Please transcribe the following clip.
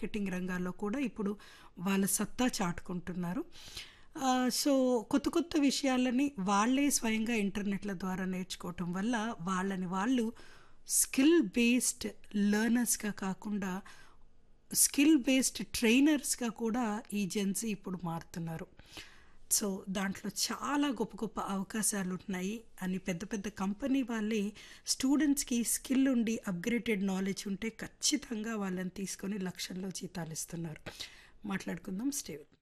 marketing రంగాల్లో కూడా ఇప్పుడు వాళ్ళ సత్తా చాటుకుంటున్నారు ఆ, సో కొత్త కొత్త విషయాలని వాళ్ళే స్వయంగా ఇంటర్నెట్ల ద్వారా నేర్చుకోవటం వల్ల వాళ్ళని వాళ్ళు స్కిల్ బేస్డ్ లెర్నర్స్గా కాకుండా స్కిల్ బేస్డ్ ట్రైనర్స్గా కూడా ఈ జెన్సీ ఇప్పుడు మారుతున్నారు సో దాంట్లో చాలా గొప్ప గొప్ప అవకాశాలు ఉన్నాయి అని పెద్ద పెద్ద కంపెనీ వాళ్ళే స్టూడెంట్స్కి స్కిల్ ఉండి అప్గ్రేడెడ్ నాలెడ్జ్ ఉంటే ఖచ్చితంగా వాళ్ళని తీసుకొని లక్షల్లో జీతాలు ఇస్తున్నారు మాట్లాడుకుందాం స్టేవ్